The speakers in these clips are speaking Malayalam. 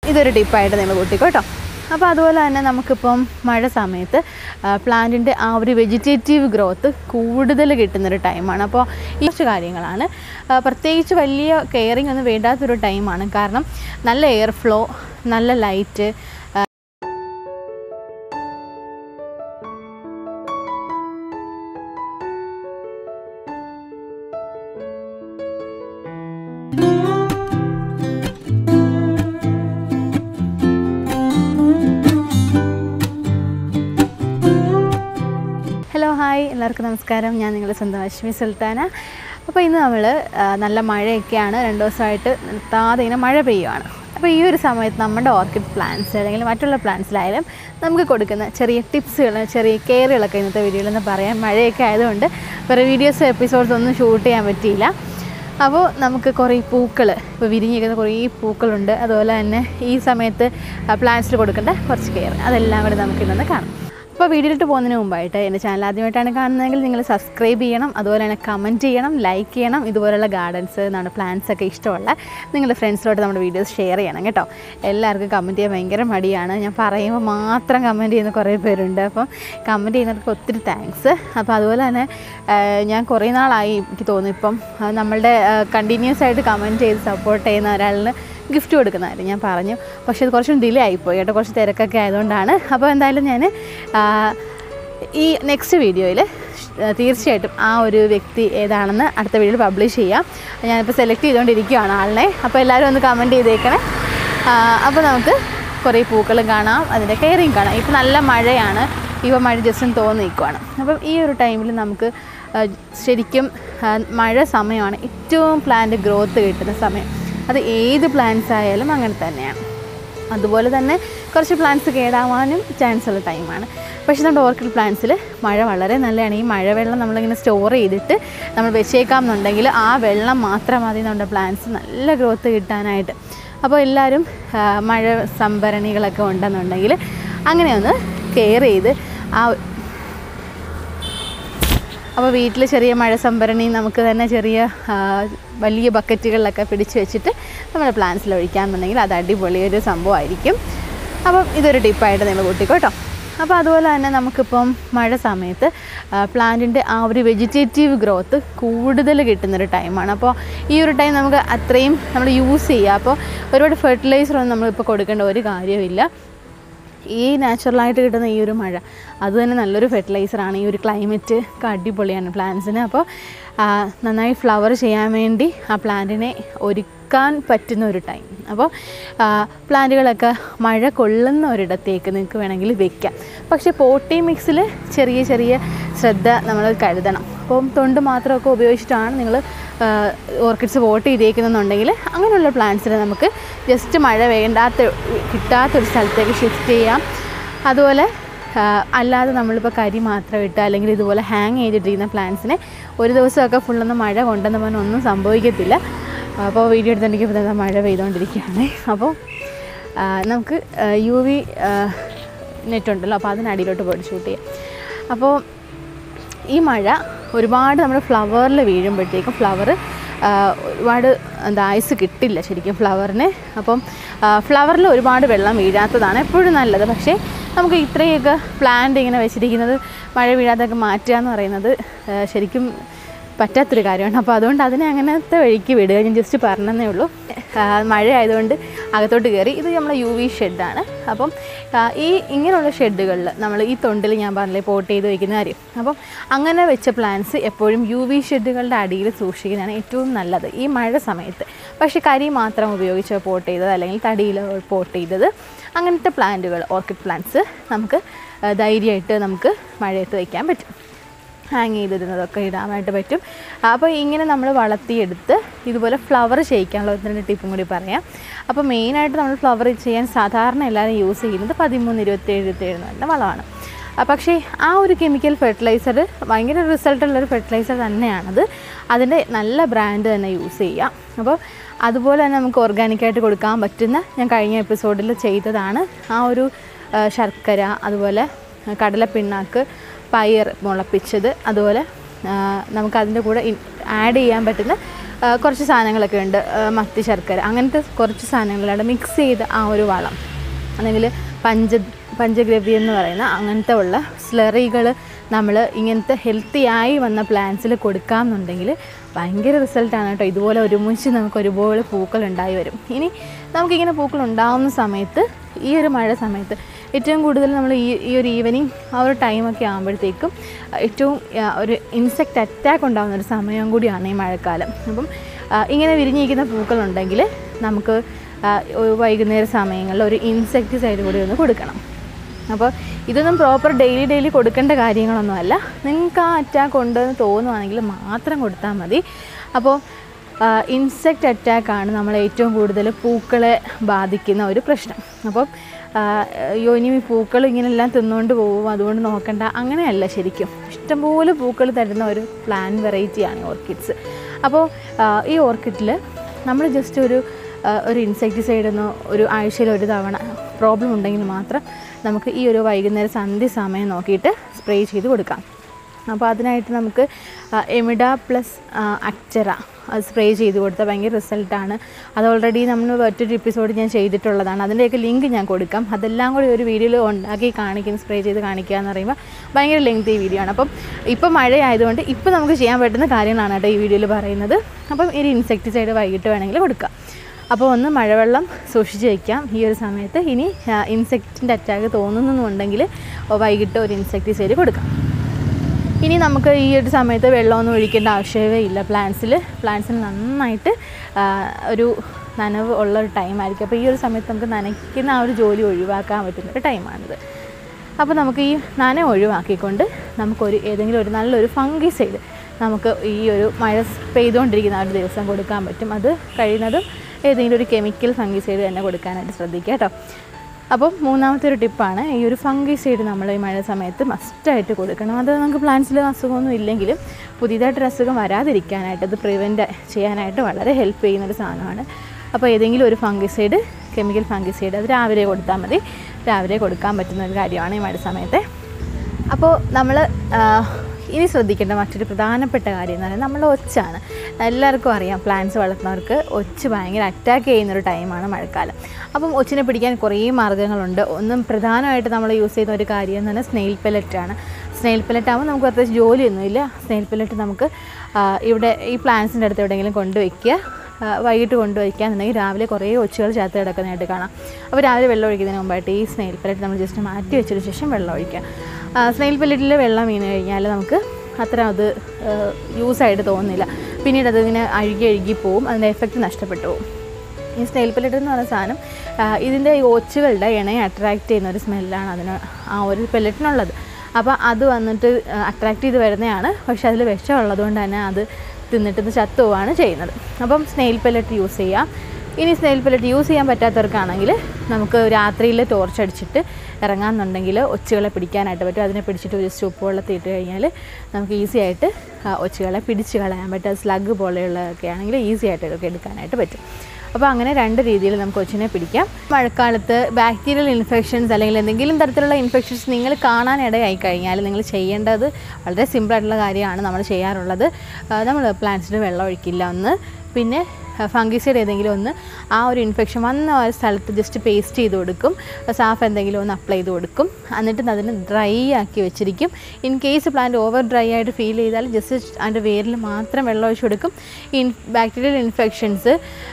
ഇതൊരു ടിപ്പായിട്ട് നിങ്ങൾ കൂട്ടിക്കോ കേട്ടോ അപ്പോൾ അതുപോലെ തന്നെ നമുക്കിപ്പം മഴ സമയത്ത് പ്ലാന്റിൻ്റെ ആ ഒരു വെജിറ്റേറ്റീവ് ഗ്രോത്ത് കൂടുതൽ കിട്ടുന്നൊരു ടൈമാണ് അപ്പോൾ ഈ കുറച്ച് കാര്യങ്ങളാണ് ആ, പ്രത്യേകിച്ച് വലിയ കെയറിങ് ഒന്നും വേണ്ടാത്തൊരു ടൈമാണ് കാരണം നല്ല എയർ ഫ്ലോ നല്ല ലൈറ്റ് ഹലോ ഹായ് എല്ലാവർക്കും നമസ്കാരം ഞാൻ നിങ്ങളുടെ സ്വന്തം അശ്മി സുൽത്താന അപ്പോൾ ഇന്ന് നമ്മൾ നല്ല മഴയൊക്കെയാണ് രണ്ട് ദിവസമായിട്ട് നിർത്താതെ ഇങ്ങനെ മഴ പെയ്യുവാണ് അപ്പോൾ ഈ ഒരു സമയത്ത് നമ്മുടെ ഓർക്കിഡ് പ്ലാന്റ്സ് അല്ലെങ്കിൽ മറ്റുള്ള പ്ലാന്റ്സിലായാലും നമുക്ക് കൊടുക്കുന്ന ചെറിയ ടിപ്സുകൾ ചെറിയ കെയറുകളൊക്കെ ഇന്നത്തെ വീഡിയോയിൽ നിന്ന് പറയാം മഴയൊക്കെ ആയതുകൊണ്ട് വേറെ വീഡിയോസ് എപ്പിസോഡ്സ് ഒന്നും ഷൂട്ട് ചെയ്യാൻ പറ്റിയില്ല അപ്പോൾ നമുക്ക് കുറേ പൂക്കൾ ഇപ്പോൾ വിരിഞ്ഞിരിക്കുന്ന കുറേ പൂക്കളുണ്ട് അതുപോലെ തന്നെ ഈ സമയത്ത് പ്ലാന്റ്സിൽ കൊടുക്കേണ്ട കുറച്ച് കെയർ അതെല്ലാം കൂടി നമുക്ക് ഇന്നൊന്ന് കാണാം അപ്പോൾ വീഡിയോയിലിട്ട് പോകുന്നതിന് മുമ്പായിട്ട് എൻ്റെ ചാനൽ ആദ്യമായിട്ടാണ് കാണുന്നതെങ്കിൽ നിങ്ങൾ സബ്സ്ക്രൈബ് ചെയ്യണം അതുപോലെ തന്നെ കമൻറ്റ് ചെയ്യണം ലൈക്ക് ചെയ്യണം ഇതുപോലുള്ള ഗാർഡൻസ് നമ്മുടെ പ്ലാന്റ്സ് ഒക്കെ ഇഷ്ടമുള്ള നിങ്ങളുടെ ഫ്രണ്ട്സിലോട്ട് നമ്മുടെ വീഡിയോസ് ഷെയർ ചെയ്യണം കേട്ടോ എല്ലാവർക്കും കമൻറ്റ് ചെയ്യാൻ ഭയങ്കര മടിയാണ് ഞാൻ പറയുമ്പോൾ മാത്രം കമൻറ്റ് ചെയ്യുന്ന കുറേ പേരുണ്ട് അപ്പം കമൻറ്റ് ചെയ്യുന്നവർക്ക് ഒത്തിരി താങ്ക്സ് അപ്പോൾ അതുപോലെ തന്നെ ആ, ഞാൻ കുറേ നാളായി എനിക്ക് തോന്നുന്നു ഇപ്പം ആ, നമ്മളുടെ കണ്ടിന്യൂസ് ആയിട്ട് കമൻറ്റ് ചെയ്ത് സപ്പോർട്ട് ചെയ്യുന്ന ഒരാളിന് ഗിഫ്റ്റ് കൊടുക്കുന്നതായിരുന്നു ഞാൻ പറഞ്ഞു പക്ഷേ ഇത് കുറച്ചും ഡിലേ ആയിപ്പോയി കേട്ടോ കുറച്ച് തിരക്കൊക്കെ ആയതുകൊണ്ടാണ് അപ്പോൾ എന്തായാലും ഞാൻ ഈ നെക്സ്റ്റ് വീഡിയോയിൽ തീർച്ചയായിട്ടും ആ ഒരു വ്യക്തി ഏതാണെന്ന് അടുത്ത വീഡിയോയിൽ പബ്ലിഷ് ചെയ്യാം ഞാനിപ്പോൾ സെലക്ട് ചെയ്തുകൊണ്ടിരിക്കുകയാണ് ആളിനെ അപ്പോൾ എല്ലാവരും ഒന്ന് കമൻറ്റ് ചെയ്തേക്കണേ ആ, അപ്പോൾ നമുക്ക് കുറേ പൂക്കളും കാണാം അതിൻ്റെ കെയറിങ് കാണാം ഇപ്പോൾ നല്ല മഴയാണ് ഇപ്പോൾ മഴ ജസ്റ്റ് ഒന്ന് തോന്നി നിൽക്കുവാണ് അപ്പം ഈ ഒരു ടൈമിൽ നമുക്ക് ആ, ശരിക്കും ആ, മഴ സമയമാണ് ഏറ്റവും പ്ലാന്റ് ഗ്രോത്ത് കിട്ടുന്ന സമയം അത് ഏത് പ്ലാന്റ്സ് ആയാലും അങ്ങനെ തന്നെയാണ് അതുപോലെ തന്നെ കുറച്ച് പ്ലാന്റ്സ് കേടാവാനും ചാൻസ് ഉള്ള ടൈമാണ് പക്ഷേ നമ്മുടെ ഓർക്കിഡ് പ്ലാന്റ്സിൽ മഴ വളരെ നല്ലതാണ് ഈ മഴവെള്ളം നമ്മളിങ്ങനെ സ്റ്റോർ ചെയ്തിട്ട് നമ്മൾ വെച്ചേക്കാം എന്നുണ്ടെങ്കിൽ ആ വെള്ളം മാത്രം മതി നമ്മുടെ പ്ലാന്റ്സ് നല്ല ഗ്രോത്ത് കിട്ടാനായിട്ട് അപ്പോൾ എല്ലാവരും ആ, മഴ സംഭരണികളൊക്കെ ഉണ്ടെന്നുണ്ടെങ്കിൽ അങ്ങനെ ഒന്ന് കെയർ ചെയ്ത് ആ അപ്പോൾ വീട്ടിൽ ചെറിയ മഴ സംഭരണി നമുക്ക് തന്നെ ചെറിയ ആ, വലിയ ബക്കറ്റുകളിലൊക്കെ പിടിച്ച് വെച്ചിട്ട് നമ്മുടെ പ്ലാന്റ്സിൽ ഒഴിക്കാമെന്നുണ്ടെങ്കിൽ അത് അടിപൊളി ഒരു സംഭവമായിരിക്കും അപ്പം ഇതൊരു ടിപ്പായിട്ട് നിങ്ങൾ കൂട്ടിക്കോ കേട്ടോ അപ്പോൾ അതുപോലെ തന്നെ നമുക്കിപ്പം മഴ സമയത്ത് പ്ലാന്റിൻ്റെ ആ ഒരു വെജിറ്റേറ്റീവ് ഗ്രോത്ത് കൂടുതൽ കിട്ടുന്നൊരു ടൈമാണ് അപ്പോൾ ഈ ഒരു ടൈം നമുക്ക് അത്രയും നമ്മൾ യൂസ് ചെയ്യുക അപ്പോൾ ഒരുപാട് ഫെർട്ടിലൈസറൊന്നും നമ്മളിപ്പോൾ കൊടുക്കേണ്ട ഒരു കാര്യമില്ല ഈ നാച്ചുറലായിട്ട് കിട്ടുന്ന ഈ ഒരു മഴ അത് തന്നെ നല്ലൊരു ഫെർട്ടിലൈസറാണ് ഈ ഒരു ക്ലൈമറ്റ് ഒക്കെ അടിപൊളിയാണ് പ്ലാന്റ്സിന് അപ്പോൾ ആ, നന്നായി ഫ്ലവർ ചെയ്യാൻ വേണ്ടി ആ പ്ലാന്റിനെ ഒരുക്കാൻ പറ്റുന്ന ഒരു ടൈം അപ്പോൾ പ്ലാന്റുകളൊക്കെ മഴ കൊള്ളുന്ന ഒരിടത്തേക്ക് നിങ്ങൾക്ക് വേണമെങ്കിൽ വെക്കാം പക്ഷേ പോട്ടി മിക്സിൽ ചെറിയ ചെറിയ ശ്രദ്ധ നമ്മൾ കരുതണം അപ്പം തൊണ്ട് മാത്രമൊക്കെ ഉപയോഗിച്ചിട്ടാണ് നിങ്ങൾ ഓർക്കിഡ്സ് വോട്ട് ചെയ്തേക്കുന്നുണ്ടെങ്കിൽ അങ്ങനെയുള്ള പ്ലാന്റ്സിന് നമുക്ക് ജസ്റ്റ് മഴ വേണ്ടാത്ത കിട്ടാത്തൊരു സ്ഥലത്തേക്ക് ഷിഫ്റ്റ് ചെയ്യാം അതുപോലെ ആ, അല്ലാതെ നമ്മളിപ്പോൾ കരി മാത്രം ഇട്ട് അല്ലെങ്കിൽ ഇതുപോലെ ഹാങ് ചെയ്തിട്ടിരിക്കുന്ന പ്ലാന്റ്സിനെ ഒരു ദിവസമൊക്കെ ഫുള്ളൊന്ന് മഴ കൊണ്ടെന്ന് പറഞ്ഞാൽ ഒന്നും സംഭവിക്കത്തില്ല അപ്പോൾ വീഡിയോ എടുത്തിട്ടുണ്ടെങ്കിൽ ഇപ്പോൾ ദാ മഴ പെയ്തുകൊണ്ടിരിക്കുകയാണ് അപ്പോൾ ആ, നമുക്ക് യു വി നെറ്റ് ഉണ്ടല്ലോ അപ്പോൾ അതിനടിയിലോട്ട് പോയിട്ട് ഷൂട്ട് ചെയ്യാം അപ്പോൾ ഈ മഴ ഒരുപാട് നമ്മുടെ ഫ്ലവറിൽ വീഴുമ്പോഴത്തേക്കും ഫ്ലവർ ഒരുപാട് എന്താ ഐസ് കിട്ടില്ല ശരിക്കും ഫ്ലവറിന് അപ്പം ഫ്ലവറിൽ ഒരുപാട് വെള്ളം വീഴാത്തതാണ് എപ്പോഴും നല്ലത് പക്ഷേ നമുക്ക് ഇത്രയൊക്കെ പ്ലാന്റ് ഇങ്ങനെ വെച്ചിരിക്കുന്നത് മഴ വീഴാതൊക്കെ മാറ്റുക എന്ന് പറയുന്നത് ആ, ശരിക്കും പറ്റാത്തൊരു കാര്യമാണ് അപ്പോൾ അതുകൊണ്ട് അതിനെ അങ്ങനത്തെ വഴിക്ക് വിടുക ഞാൻ ജസ്റ്റ് പറഞ്ഞതേ ഉള്ളൂ ആ, മഴ ആയതുകൊണ്ട് അകത്തോട്ട് കയറി ഇത് നമ്മളെ യു വി ഷെഡാണ് അപ്പം ആ, ഈ ഇങ്ങനെയുള്ള ഷെഡുകളിൽ നമ്മൾ ഈ തൊണ്ടിൽ ഞാൻ പറഞ്ഞില്ലേ പോട്ട് ചെയ്ത് വയ്ക്കുന്ന കാര്യം അപ്പം അങ്ങനെ വെച്ച പ്ലാന്റ്സ് എപ്പോഴും യു വി ഷെഡുകളുടെ അടിയിൽ സൂക്ഷിക്കുന്നതാണ് ഏറ്റവും നല്ലത് ഈ മഴ സമയത്ത് പക്ഷേ കരി മാത്രം ഉപയോഗിച്ച് പോട്ട് ചെയ്തത് അല്ലെങ്കിൽ തടിയിൽ പോട്ട് ചെയ്തത് അങ്ങനത്തെ പ്ലാന്റുകൾ ഓർക്കിഡ് പ്ലാന്റ്സ് നമുക്ക് ആ, ധൈര്യമായിട്ട് നമുക്ക് മഴയത്ത് വയ്ക്കാൻ പറ്റും ഹാങ് ചെയ്തിരുന്നതൊക്കെ ഇടാനായിട്ട് പറ്റും അപ്പോൾ ഇങ്ങനെ നമ്മൾ വളർത്തിയെടുത്ത് ഇതുപോലെ ഫ്ലവർ ചെയ്യിക്കാനുള്ള ഒന്ന് ടിപ്പും കൂടി പറയാം അപ്പോൾ മെയിനായിട്ട് നമ്മൾ ഫ്ലവർ ചെയ്യാൻ സാധാരണ എല്ലാവരും യൂസ് ചെയ്യുന്നത് പതിമൂന്ന് ഇരുപത്തേഴ് ഇരുപത്തേഴ് എന്ന് പറഞ്ഞ വളമാണ് ആ, പക്ഷേ ആ ഒരു കെമിക്കൽ ഫെർട്ടിലൈസർ ഭയങ്കര റിസൾട്ടുള്ളൊരു ഫെർട്ടിലൈസർ തന്നെയാണത് അതിൻ്റെ നല്ല ബ്രാൻഡ് തന്നെ യൂസ് ചെയ്യാം അപ്പോൾ അതുപോലെ തന്നെ നമുക്ക് ഓർഗാനിക്കായിട്ട് കൊടുക്കാൻ പറ്റുന്ന ഞാൻ കഴിഞ്ഞ എപ്പിസോഡിൽ ചെയ്തതാണ് ആ ഒരു ആ, ശർക്കര അതുപോലെ കടലപ്പിണ്ണാക്ക് പയർ മുളപ്പിച്ചത് അതുപോലെ ആ, നമുക്കതിൻ്റെ കൂടെ ആഡ് ചെയ്യാൻ പറ്റുന്ന ആ, കുറച്ച് സാധനങ്ങളൊക്കെ ഉണ്ട് ആ, മത്തി ശർക്കര അങ്ങനത്തെ കുറച്ച് സാധനങ്ങളാണ് മിക്സ് ചെയ്ത് ആ ഒരു വളം അല്ലെങ്കിൽ പഞ്ച പഞ്ചഗ്രവ്യം എന്ന് പറയുന്ന അങ്ങനത്തെ ഉള്ള സ്ലറികൾ നമ്മൾ ഇങ്ങനത്തെ ഹെൽത്തി ആയി വന്ന പ്ലാന്റ്സിൽ കൊടുക്കാമെന്നുണ്ടെങ്കിൽ ഭയങ്കര റിസൾട്ടാണ് കേട്ടോ ഇതുപോലെ ഒരുമിച്ച് നമുക്ക് ഒരുപോലെ പൂക്കൾ ഉണ്ടായി വരും ഇനി നമുക്കിങ്ങനെ പൂക്കൾ ഉണ്ടാവുന്ന സമയത്ത് ഈ ഒരു മഴ സമയത്ത് ഏറ്റവും കൂടുതൽ നമ്മൾ ഈ ഈ ഒരു ഈവനിങ് ആ ഒരു ടൈമൊക്കെ ആകുമ്പോഴത്തേക്കും ഏറ്റവും ആ, ഒരു ഇൻസെക്റ്റ് അറ്റാക്ക് ഉണ്ടാകുന്ന ഒരു സമയം കൂടിയാണ് ഈ മഴക്കാലം അപ്പം ആ, ഇങ്ങനെ വിരിഞ്ഞിരിക്കുന്ന പൂക്കളുണ്ടെങ്കിൽ നമുക്ക് ആ, ഒരു വൈകുന്നേര സമയങ്ങളിൽ ഒരു ഇൻസെക്ടിസൈഡ് കൂടി ഒന്ന് കൊടുക്കണം അപ്പോൾ ഇതൊന്നും പ്രോപ്പർ ഡെയിലി ഡെയിലി കൊടുക്കേണ്ട കാര്യങ്ങളൊന്നുമല്ല നിങ്ങൾക്ക് ആ അറ്റാക്ക് ഉണ്ടെന്ന് തോന്നുവാണെങ്കിൽ മാത്രം കൊടുത്താൽ മതി അപ്പോൾ ഇൻസെക്റ്റ് അറ്റാക്കാണ് നമ്മൾ ഏറ്റവും കൂടുതൽ പൂക്കളെ ബാധിക്കുന്ന ഒരു പ്രശ്നം അപ്പോൾ അയ്യോ ഇനി ഈ പൂക്കൾ ഇങ്ങനെല്ലാം തിന്നുകൊണ്ട് പോകും അതുകൊണ്ട് നോക്കണ്ട അങ്ങനെയല്ല ശരിക്കും ഇഷ്ടംപോലെ പൂക്കൾ തരുന്ന ഒരു പ്ലാൻ വെറൈറ്റിയാണ് ഓർക്കിഡ്സ് അപ്പോൾ ഈ ഓർക്കിഡിൽ നമ്മൾ ജസ്റ്റ് ഒരു ആ, ഒരു ഇൻസെക്ടിസൈഡ് എന്നോ ഒരു ആഴ്ചയിൽ ഒരു തവണ പ്രോബ്ലം ഉണ്ടെങ്കിൽ മാത്രം നമുക്ക് ഈ ഒരു വൈകുന്നേരം സന്ധ്യ സമയം നോക്കിയിട്ട് സ്പ്രേ ചെയ്ത് കൊടുക്കാം അപ്പോൾ അതിനായിട്ട് നമുക്ക് എമിഡ പ്ലസ് അക്ചറ അത് സ്പ്രേ ചെയ്ത് കൊടുത്താൽ ഭയങ്കര റിസൾട്ടാണ് അത് ഓൾറെഡി നമ്മൾ മറ്റൊരു എപ്പിസോഡ് ഞാൻ ചെയ്തിട്ടുള്ളതാണ് അതിൻ്റെയൊക്കെ ലിങ്ക് ഞാൻ കൊടുക്കാം അതെല്ലാം കൂടി ഒരു വീഡിയോയിൽ ഉണ്ടാക്കി കാണിക്കുന്ന സ്പ്രേ ചെയ്ത് കാണിക്കുക എന്ന് പറയുമ്പോൾ ഭയങ്കര ലെങ്തി വീഡിയോ ആണ് അപ്പം ഇപ്പം മഴയായതുകൊണ്ട് ഇപ്പം നമുക്ക് ചെയ്യാൻ പറ്റുന്ന കാര്യങ്ങളാണ് കേട്ടോ ഈ വീഡിയോയിൽ പറയുന്നത് അപ്പം ഈ ഇൻസെക്ടിസൈഡ് വൈകിട്ട് വേണമെങ്കിൽ കൊടുക്കാം അപ്പോൾ ഒന്ന് മഴവെള്ളം സൂക്ഷിച്ച് വയ്ക്കാം ഈ ഒരു സമയത്ത് ഇനി ഇൻസെക്റ്റിൻ്റെ അറ്റാക്ക് തോന്നുന്നുണ്ടെങ്കിൽ വൈകിട്ട് ഒരു ഇൻസെക്ടിസൈഡ് കൊടുക്കാം ഇനി നമുക്ക് ഈ ഒരു സമയത്ത് വെള്ളമൊന്നും ഒഴിക്കേണ്ട ആവശ്യമേ ഇല്ല പ്ലാന്റ്സിൽ പ്ലാന്റ്സിന് നന്നായിട്ട് ആ, ഒരു നനവ് ഉള്ള ഒരു ടൈമായിരിക്കും അപ്പോൾ ഈ ഒരു സമയത്ത് നമുക്ക് നനയ്ക്കുന്ന ആ ഒരു ജോലി ഒഴിവാക്കാൻ പറ്റുന്ന ഒരു ടൈമാണിത് അപ്പോൾ നമുക്ക് ഈ നന ഒഴിവാക്കിക്കൊണ്ട് നമുക്കൊരു ഏതെങ്കിലും ഒരു നല്ലൊരു ഫംഗിസൈഡ് നമുക്ക് ഈ ഒരു മഴ പെയ്തുകൊണ്ടിരിക്കുന്ന ആ ഒരു ദിവസം കൊടുക്കാൻ പറ്റും അത് കഴിയുന്നതും ഏതെങ്കിലും ഒരു കെമിക്കൽ ഫംഗിസൈഡ് തന്നെ കൊടുക്കാനായിട്ട് ശ്രദ്ധിക്കുക കേട്ടോ അപ്പം മൂന്നാമത്തെ ഒരു ടിപ്പാണ് ഈ ഒരു ഫംഗിസൈഡ് നമ്മൾ ഈ മഴ സമയത്ത് മസ്റ്റായിട്ട് കൊടുക്കണം അത് നമുക്ക് പ്ലാന്റ്സിൽ അസുഖമൊന്നും ഇല്ലെങ്കിലും പുതിയതായിട്ടൊരു അസുഖം വരാതിരിക്കാനായിട്ട് അത് പ്രിവെൻറ്റ് ചെയ്യാനായിട്ട് വളരെ ഹെൽപ്പ് ചെയ്യുന്നൊരു സാധനമാണ് അപ്പോൾ ഏതെങ്കിലും ഒരു ഫംഗിസൈഡ് കെമിക്കൽ ഫംഗിസൈഡ് അത് രാവിലെ കൊടുത്താൽ മതി രാവിലെ കൊടുക്കാൻ പറ്റുന്ന ഒരു കാര്യമാണ് ഈ മഴ സമയത്തെ അപ്പോൾ നമ്മൾ ഇനി ശ്രദ്ധിക്കേണ്ട മറ്റൊരു പ്രധാനപ്പെട്ട കാര്യം എന്ന് പറയുന്നത് നമ്മൾ ഒച്ചാണ് എല്ലാവർക്കും അറിയാം പ്ലാന്റ്സ് വളർത്തുന്നവർക്ക് ഒച്ച് ഭയങ്കര അറ്റാക്ക് ചെയ്യുന്നൊരു ടൈമാണ് മഴക്കാലം അപ്പം ഒച്ചിനെ പിടിക്കാൻ കുറേ മാർഗ്ഗങ്ങളുണ്ട് ഒന്നും പ്രധാനമായിട്ട് നമ്മൾ യൂസ് ചെയ്യുന്ന ഒരു കാര്യം എന്ന് പറഞ്ഞാൽ സ്നെയിൽ പെല്ലറ്റാണ് സ്നെയിൽ പെല്ലറ്റ് ആകുമ്പോൾ നമുക്ക് അത്യാവശ്യം ജോലിയൊന്നുമില്ല സ്നെയിൽ പെല്ലറ്റ് നമുക്ക് ആ, ഇവിടെ ഈ പ്ലാന്റ്സിൻ്റെ അടുത്ത് എവിടെയെങ്കിലും കൊണ്ടുവയ്ക്കുക ആ, വൈകിട്ട് കൊണ്ടുവയ്ക്കാന്നുണ്ടെങ്കിൽ രാവിലെ കുറേ ഒച്ചുകൾ ചാത്ത് കിടക്കുന്നതായിട്ട് കാണാം അപ്പോൾ രാവിലെ വെള്ളം ഒഴിക്കുന്നതിന് മുമ്പായിട്ട് ഈ സ്നെയിൽ പെല്ലറ്റ് നമ്മൾ ജസ്റ്റ് മാറ്റി വെച്ചതിന് ശേഷം വെള്ളം ഒഴിക്കുക ആ, സ്നെയിൽ പെല്ലറ്റിൽ വെള്ളം വീണ് കഴിഞ്ഞാൽ നമുക്ക് അത്ര അത് യൂസായിട്ട് തോന്നുന്നില്ല പിന്നീട് അതിങ്ങനെ അഴുകി അഴുകി പോവും അതിൻ്റെ എഫക്റ്റ് നഷ്ടപ്പെട്ടു പോകും ഈ സ്നെയിൽ പെല്ലറ്റ് എന്ന് പറയുന്ന സാധനം ആ, ഇതിൻ്റെ ഈ ഒച്ചുകളുടെ ഇണയെ അട്രാക്റ്റ് ചെയ്യുന്ന ഒരു സ്മെല്ലാണ് അതിന് ആ ഒരു പെല്ലറ്റിനുള്ളത് അപ്പോൾ അത് വന്നിട്ട് അട്രാക്റ്റ് ചെയ്ത് വരുന്നതാണ് പക്ഷേ അതിൽ വിഷമുള്ളത് കൊണ്ട് തന്നെ അത് തിന്നിട്ട് ഇത് ചത്തു പോവുകയാണ് ചെയ്യുന്നത് അപ്പം സ്നെയിൽ പെല്ലറ്റ് യൂസ് ചെയ്യാം ഇനി സ്നെയിൽ പെല്ലറ്റ് യൂസ് ചെയ്യാൻ പറ്റാത്തവർക്കാണെങ്കിൽ നമുക്ക് രാത്രിയിൽ ടോർച്ച് അടിച്ചിട്ട് ഇറങ്ങാമെന്നുണ്ടെങ്കിൽ ഒച്ചുകളെ പിടിക്കാനായിട്ട് പറ്റും അതിനെ പിടിച്ചിട്ട് ജസ്റ്റ് ഉപ്പ് വെള്ളത്തിൽ ഇട്ട് കഴിഞ്ഞാൽ നമുക്ക് ഈസി ആയിട്ട് ആ ഒച്ചുകളെ പിടിച്ച് കളയാൻ പറ്റും അത് സ്ലഗ് പോലെയുള്ളതൊക്കെ ആണെങ്കിൽ ഈസി ആയിട്ട് ഇതൊക്കെ എടുക്കാനായിട്ട് പറ്റും അപ്പോൾ അങ്ങനെ രണ്ട് രീതിയിൽ നമുക്ക് കൊച്ചിനെ പിടിക്കാം മഴക്കാലത്ത് ബാക്ടീരിയൽ ഇൻഫെക്ഷൻസ് അല്ലെങ്കിൽ എന്തെങ്കിലും തരത്തിലുള്ള ഇൻഫെക്ഷൻസ് നിങ്ങൾ കാണാനിടയായി കഴിഞ്ഞാൽ നിങ്ങൾ ചെയ്യേണ്ടത് വളരെ സിമ്പിളായിട്ടുള്ള കാര്യമാണ് നമ്മൾ ചെയ്യാറുള്ളത് നമ്മൾ പ്ലാന്റ്സിന് വെള്ളം ഒഴിക്കില്ല ഒന്ന് പിന്നെ ഫംഗിസൈഡ് ഏതെങ്കിലും ഒന്ന് ആ ഒരു ഇൻഫെക്ഷൻ വന്ന ആ ഒരു സ്ഥലത്ത് ജസ്റ്റ് പേസ്റ്റ് ചെയ്ത് കൊടുക്കും സാഫ് എന്തെങ്കിലും ഒന്ന് അപ്ലൈ ചെയ്ത് കൊടുക്കും എന്നിട്ട് അതിന് ഡ്രൈ ആക്കി വെച്ചിരിക്കും in case plant over dry ആയിട്ട് ഫീൽ ചെയ്താൽ ജസ്റ്റ് അതിൻ്റെ വേരിൽ മാത്രം വെള്ളം ഒഴിച്ച് കൊടുക്കും ഇൻ ബാക്ടീരിയൽ ഇൻഫെക്ഷൻസ്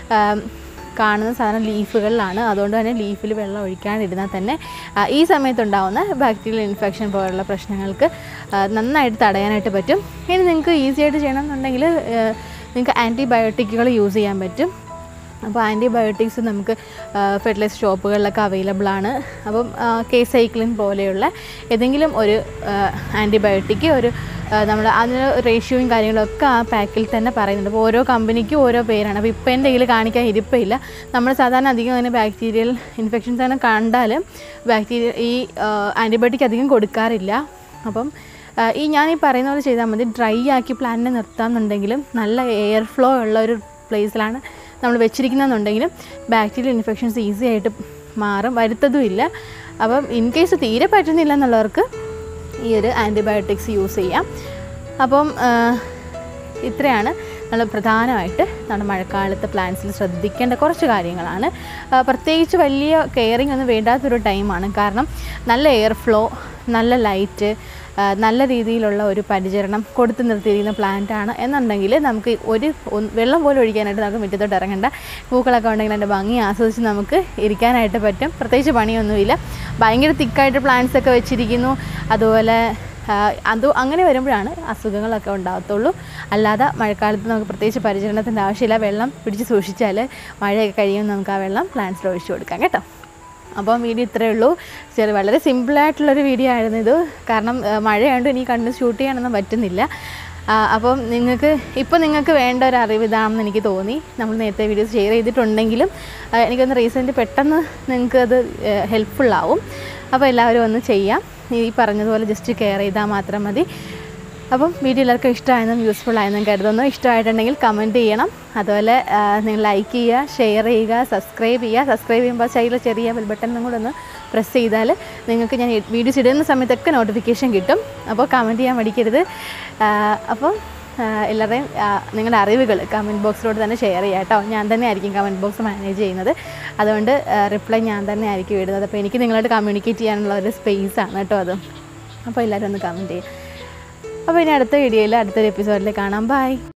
കാണുന്ന സാധനം ലീഫുകളിലാണ് അതുകൊണ്ട് തന്നെ ലീഫിൽ വെള്ളം ഒഴിക്കാണ്ടിരുന്നാൽ തന്നെ ആ, ഈ സമയത്തുണ്ടാവുന്ന ബാക്ടീരിയൽ ഇൻഫെക്ഷൻ പോലുള്ള പ്രശ്നങ്ങൾക്ക് ആ, നന്നായിട്ട് തടയാനായിട്ട് പറ്റും ഇനി നിങ്ങൾക്ക് ഈസി ആയിട്ട് ചെയ്യണമെന്നുണ്ടെങ്കിൽ നിങ്ങൾക്ക് ആൻറ്റിബയോട്ടിക്കുകൾ യൂസ് ചെയ്യാൻ പറ്റും അപ്പോൾ ആൻറ്റിബയോട്ടിക്സ് നമുക്ക് ഫെർട്ടിലൈസ് ഷോപ്പുകളിലൊക്കെ അവൈലബിൾ ആണ് അപ്പം കെ സൈക്ലിൻ പോലെയുള്ള ഏതെങ്കിലും ഒരു ആൻറ്റിബയോട്ടിക്ക് ഒരു നമ്മൾ അതിന് റേഷ്യോയും കാര്യങ്ങളൊക്കെ ആ പാക്കിൽ തന്നെ പറയുന്നുണ്ട് അപ്പോൾ ഓരോ കമ്പനിക്കും ഓരോ പേരാണ് അപ്പോൾ ഇപ്പോൾ എൻ്റെ കയ്യിൽ കാണിക്കാൻ ഇരിപ്പില്ല നമ്മൾ സാധാരണ അധികം അങ്ങനെ ബാക്ടീരിയൽ ഇൻഫെക്ഷൻസ് ആണ് കണ്ടാൽ ബാക്ടീരിയ ഈ ആൻറ്റിബയോട്ടിക് അധികം കൊടുക്കാറില്ല അപ്പം ആ, ഈ ഞാൻ ഈ പറയുന്ന പോലെ ചെയ്താൽ മതി ഡ്രൈ ആക്കി പ്ലാന്റിനെ നിർത്താമെന്നുണ്ടെങ്കിലും നല്ല എയർ ഫ്ലോ ഉള്ള ഒരു പ്ലേസിലാണ് നമ്മൾ വെച്ചിരിക്കുന്നതെന്നുണ്ടെങ്കിലും ബാക്ടീരിയൽ ഇൻഫെക്ഷൻസ് ഈസി ആയിട്ട് മാറും വരുത്തതുമില്ല അപ്പം ഇൻ കേസ് തീരെ പറ്റുന്നില്ല എന്നുള്ളവർക്ക് ഈ ഒരു ആൻറ്റിബയോട്ടിക്സ് യൂസ് ചെയ്യാം അപ്പം ആ, ഇത്രയാണ് നമ്മൾ പ്രധാനമായിട്ട് നമ്മുടെ മഴക്കാലത്ത് പ്ലാന്റ്സിൽ ശ്രദ്ധിക്കേണ്ട കുറച്ച് കാര്യങ്ങളാണ് ആ, പ്രത്യേകിച്ച് വലിയ കെയറിങ് ഒന്നും വേണ്ടാത്തൊരു ടൈമാണ് കാരണം നല്ല എയർ ഫ്ലോ നല്ല ലൈറ്റ് നല്ല രീതിയിലുള്ള ഒരു പരിചരണം കൊടുത്തു നിർത്തിയിരിക്കുന്ന പ്ലാന്റ് ആണ് എന്നുണ്ടെങ്കിൽ നമുക്ക് ഒരു ഒന്ന് വെള്ളം പോലും ഒഴിക്കാനായിട്ട് നമുക്ക് മുറ്റത്തോട്ട് ഇറങ്ങണ്ട പൂക്കളൊക്കെ ഉണ്ടെങ്കിൽ അതിൻ്റെ ഭംഗി ആസ്വദിച്ച് നമുക്ക് ഇരിക്കാനായിട്ട് പറ്റും പ്രത്യേകിച്ച് പണിയൊന്നുമില്ല ഭയങ്കര തിക്കായിട്ട് പ്ലാന്റ്സ് ഒക്കെ വെച്ചിരിക്കുന്നു അതുപോലെ ആ, അത് അങ്ങനെ വരുമ്പോഴാണ് അസുഖങ്ങളൊക്കെ ഉണ്ടാകത്തുള്ളൂ അല്ലാതെ മഴക്കാലത്ത് നമുക്ക് പ്രത്യേകിച്ച് പരിചരണത്തിൻ്റെ ആവശ്യമില്ല വെള്ളം പിടിച്ച് സൂക്ഷിച്ചാൽ മഴയൊക്കെ കഴിയുമ്പോൾ നമുക്ക് ആ വെള്ളം പ്ലാന്റ്സിൽ ഒഴിച്ചു കൊടുക്കാം കേട്ടോ അപ്പം വീഡിയോ ഇത്രയേ ഉള്ളൂ ചെറിയ വളരെ സിമ്പിളായിട്ടുള്ളൊരു വീഡിയോ ആയിരുന്നു ഇത് കാരണം ആ, മഴയായതുകൊണ്ട് എനിക്ക് കണ്ട് ഷൂട്ട് ചെയ്യാനൊന്നും പറ്റുന്നില്ല ആ, അപ്പം നിങ്ങൾക്ക് ഇപ്പോൾ നിങ്ങൾക്ക് വേണ്ട ഒരു അറിവ് ഇതാണെന്ന് എനിക്ക് തോന്നി നമ്മൾ നേരത്തെ വീഡിയോസ് ഷെയർ ചെയ്തിട്ടുണ്ടെങ്കിലും ആ, എനിക്കൊന്ന് റീസെൻറ്റ് പെട്ടെന്ന് നിങ്ങൾക്ക് അത് ഹെൽപ്ഫുള്ളാവും അപ്പോൾ എല്ലാവരും ഒന്ന് ചെയ്യാം ഈ പറഞ്ഞതുപോലെ ജസ്റ്റ് കെയർ ചെയ്താൽ മാത്രം മതി അപ്പം വീഡിയോ എല്ലാവർക്കും ഇഷ്ടമായെന്നും യൂസ്ഫുൾ ആയെന്നും കരുതുന്നു ഇഷ്ടമായിട്ടുണ്ടെങ്കിൽ കമൻറ്റ് ചെയ്യണം അതുപോലെ ആ, നിങ്ങൾ ലൈക്ക് ചെയ്യുക ഷെയർ ചെയ്യുക സബ്സ്ക്രൈബ് ചെയ്യുക സബ്സ്ക്രൈബ് ചെയ്യുമ്പോൾ സൈഡിൽ ചെറിയ ബെൽ ബട്ടൺ കൂടെ ഒന്ന് പ്രസ് ചെയ്താൽ നിങ്ങൾക്ക് ഞാൻ വീഡിയോസ് ഇടുന്ന സമയത്തൊക്കെ നോട്ടിഫിക്കേഷൻ കിട്ടും അപ്പോൾ കമൻറ്റ് ചെയ്യാൻ മടിക്കരുത് ആ, അപ്പം ആ, എല്ലാവരുടെയും ആ, നിങ്ങളുടെ അറിവുകൾ കമൻറ്റ് ബോക്സിലോട്ട് തന്നെ ഷെയർ ചെയ്യാം കേട്ടോ ഞാൻ തന്നെ ആയിരിക്കും കമൻറ്റ് ബോക്സ് മാനേജ് ചെയ്യുന്നത് അതുകൊണ്ട് റിപ്ലൈ ഞാൻ തന്നെ ആയിരിക്കും ഇടുന്നത് അപ്പോൾ എനിക്ക് നിങ്ങളോട് കമ്മ്യൂണിക്കേറ്റ് ചെയ്യാനുള്ള ഒരു സ്പേസ് ആണ് കേട്ടോ അത് അപ്പോൾ എല്ലാവരും ഒന്ന് കമൻറ്റ് ചെയ്യും അപ്പോൾ ഇനി അടുത്ത വീഡിയോയിൽ അടുത്തൊരു എപ്പിസോഡിൽ കാണാം ബൈ